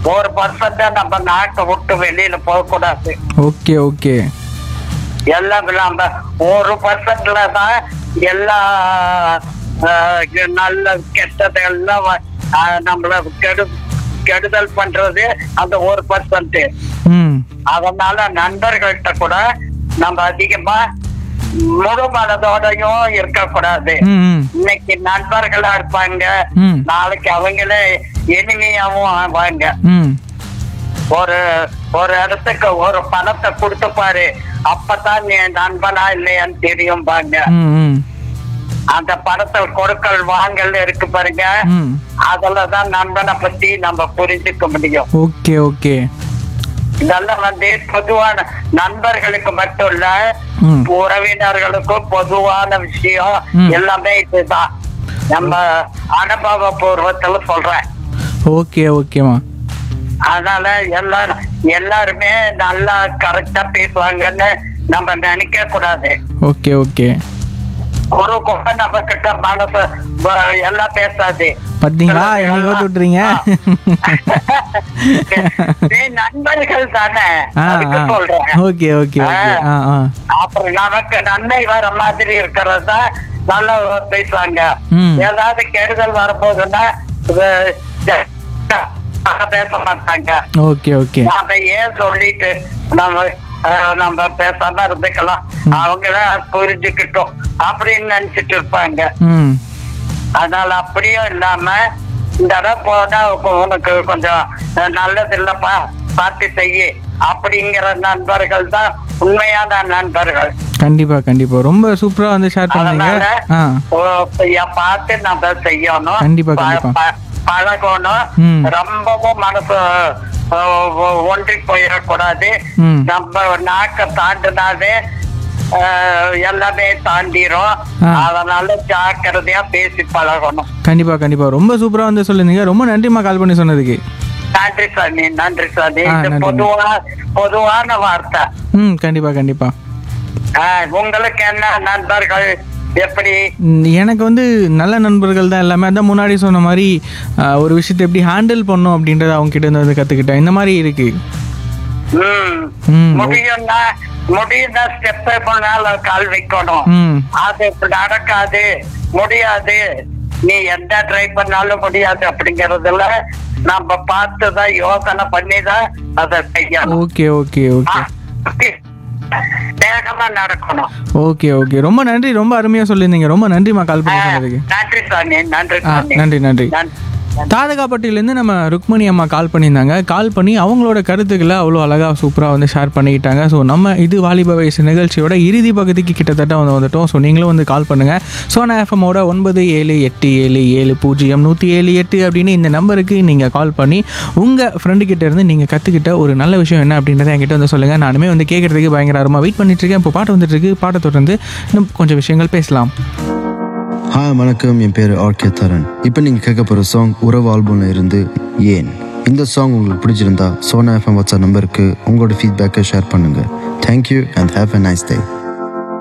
ஒரு பர்சன்ட் நம்ம நாட்டை விட்டு வெளியில போக கூடாது ஓகே ஓகே எல்லாம் நம்ம ஒரு பர்சன்ட்ல தான் எல்லா ஆஹ், நல்ல கெட்டது எல்லாம் வ- ஆஹ், நம்மள கெடு கெடுதல் பண்றது அந்த ஒரு பர்சன்ட் ம் அதனால நண்பர்கள்ட்ட கூட நம்ம அதிகமா முழு மனதோடையும் இருக்கக்கூடாது ம் ம் இன்னைக்கு நண்பர்களா இருப்பாங்க ம். நாளைக்கு அவங்களே எளிமையாவும் ஆவாங்க ம் ஒரு ஒரு இடத்துக்கு ஒரு பணத்தை கொடுத்து பாரு அப்பதான் நீ நண்பனா இல்லையான்னு தெரியும் பாங்க ம் ம் அந்த பணத்தை கொடுக்கல் வாங்கல் இருக்கு பாருங்க ம் அதுலதான் நண்பனை பத்தி நம்ம புரிஞ்சுக்க முடியும் ஓகே ஓகே இதெல்லாம் வந்து பொதுவான நண்பர்களுக்கு மட்டும் இல்ல ம் உறவினர்களுக்கும் பொதுவான விஷயம் ம். எல்லாமே இதுதான் நம்ம அனுபவ பூர்வத்துல சொல்றேன் ஓகே ஓகேம்மா அதனால எல்லாரும் எல்லாருமே நல்லா கரெக்டா பேசுவாங்கன்னு நம்ம நினைக்க கூடாது ஓகே ஓகே ஒரு கூட நம்ம கிட்ட மனசு வ- எல்லாம் பேசாது பார்த்தீங்களா என்ன யோசிச்சு விட்டுறீங்க நீ நண்பர்கள் தானே ஆ அதுக்கு ஆ சொல்றேன் ஓகே ஓகே ஓகே ஆ ஆ அப்புறம் நமக்கு நன்மை வர மாதிரி இருக்கிறது தான் நல்லா பேசுவாங்க ம். ஏதாவது கெடுதல் வரப்போகுதுன்னா இது ஜ- பேச மாட்டாங்க ஓகே ஓகே நாம ஏன் சொல்லிட்டு நம்ம அஹ், நம்ம பேசாம இருந்துக்கலாம் அவங்கள புரிஞ்சுக்கிட்டோம் அப்படின்னு நினைச்சிட்டு இருப்பாங்க ம் அதனால அப்படியும் இல்லாம இந்த இடம் போனா உ- உனக்கு கொஞ்சம் அஹ், நல்லது இல்லப்பா பார்த்து செய்ய அப்படிங்கிற நண்பர்கள் தான் உண்மையான நண்பர்கள் கண்டிப்பா கண்டிப்பா ரொம்ப சூப்பரா வந்து ஷேர் பண்ணீங்க அதனால ஆ ஓ, செய்ய பார்த்து நம்ம செய்யணும் கண்டிப்பா, ப- கண்டிப்பா. ப- பழகணும் ம். ரொம்பவும் மனசு அஹ், ஒ- ஒன்றி போயிடக்கூடாது ம். நம்ம நாக்க தாண்டினாலே அஹ், எல்லாமே தாண்டிரும் ஆ. அதனால ஜாக்கிரதையா பேசி பழகணும் கண்டிப்பா கண்டிப்பா ரொம்ப சூப்பரா வந்து சொல்லிருந்தீங்க ரொம்ப நன்றிம்மா கால் பண்ணி சொன்னதுக்கு நன்றி சாமி நன்றி சாமி ஆ, இது நன்றி. பொதுவா பொதுவான வார்த்தை ம் கண்டிப்பா கண்டிப்பா ஆஹ், உங்களுக்கு என்ன நண்பர்கள் எப்படி ம், எனக்கு வந்து நல்ல நண்பர்கள் தான் எல்லாமே அதான் முன்னாடி சொன்ன மாதிரி ஆ, ஒரு விஷயத்தை எப்படி ஹேண்டில் பண்ணும் அப்படின்றத அவங்க கிட்ட இருந்து வந்து கத்துக்கிட்டேன் இந்த மாதிரி இருக்கு ம் ம் முடியும்னா முடியும்னா ஸ்டெப் பண்ணால கால் வைக்கணும் ம் அது இப்படி நடக்காது முடியாது நீ எந்த ட்ரை பண்ணாலும் முடியாது அப்படிங்கறதுல நம்ம பார்த்து தான் யோசனை பண்ணி தான் அதை செய்யணும் ஓகே ஓகே ஓகே வேகமா நடக்கணும் ஓகே ஓகே ரொம்ப நன்றி ரொம்ப அருமையா சொல்லியிருந்தீங்க ரொம்ப நன்றிம்மா கால் பண்ணி சொன்னதுக்கு நன்றி சாமி நன்றி ஆ சாமி நன்றி நன்றி நன்றி தாதகாப்பட்டியிலேருந்து நம்ம ருக்மணி அம்மா கால் பண்ணியிருந்தாங்க கால் பண்ணி அவங்களோட கருத்துக்களை அவ்வளோ அழகாக சூப்பராக வந்து ஷேர் பண்ணிக்கிட்டாங்க ஸோ நம்ம இது வாலிப வயசு நிகழ்ச்சியோட இறுதி பகுதிக்கு கிட்டத்தட்ட வந்து வந்துட்டோம் ஸோ நீங்களும் வந்து கால் பண்ணுங்கள் சோனா எஃப்எம்மோட ஒன்பது ஏழு எட்டு ஏழு ஏழு பூஜ்ஜியம் நூற்றி ஏழு எட்டு அப்படின்னு இந்த நம்பருக்கு நீங்கள் கால் பண்ணி உங்கள் ஃப்ரெண்டு கிட்ட இருந்து நீங்கள் கற்றுக்கிட்ட ஒரு நல்ல விஷயம் என்ன அப்படின்றத என்கிட்ட வந்து சொல்லுங்கள் நானுமே வந்து கேட்குறதுக்கு பயங்கர அருமா வெயிட் பண்ணிட்டு இருக்கேன் இப்போ பாட்டு வந்துட்டு இருக்கு பாட்டை தொடர்ந்து இன்னும் கொஞ்சம் விஷயங்கள் பேசலாம் ஹாய் வணக்கம் என் பேர் ஆர்கே தரன் இப்போ நீங்கள் கேட்க போகிற சாங் உறவு ஆல்பம்ல இருந்து ஏன் இந்த சாங் உங்களுக்கு பிடிச்சிருந்தா சோனா எஃப்எம் வாட்ஸ்அப் நம்பருக்கு உங்களோட ஃபீட்பேக்கை ஷேர் பண்ணுங்கள் thank you and have a nice day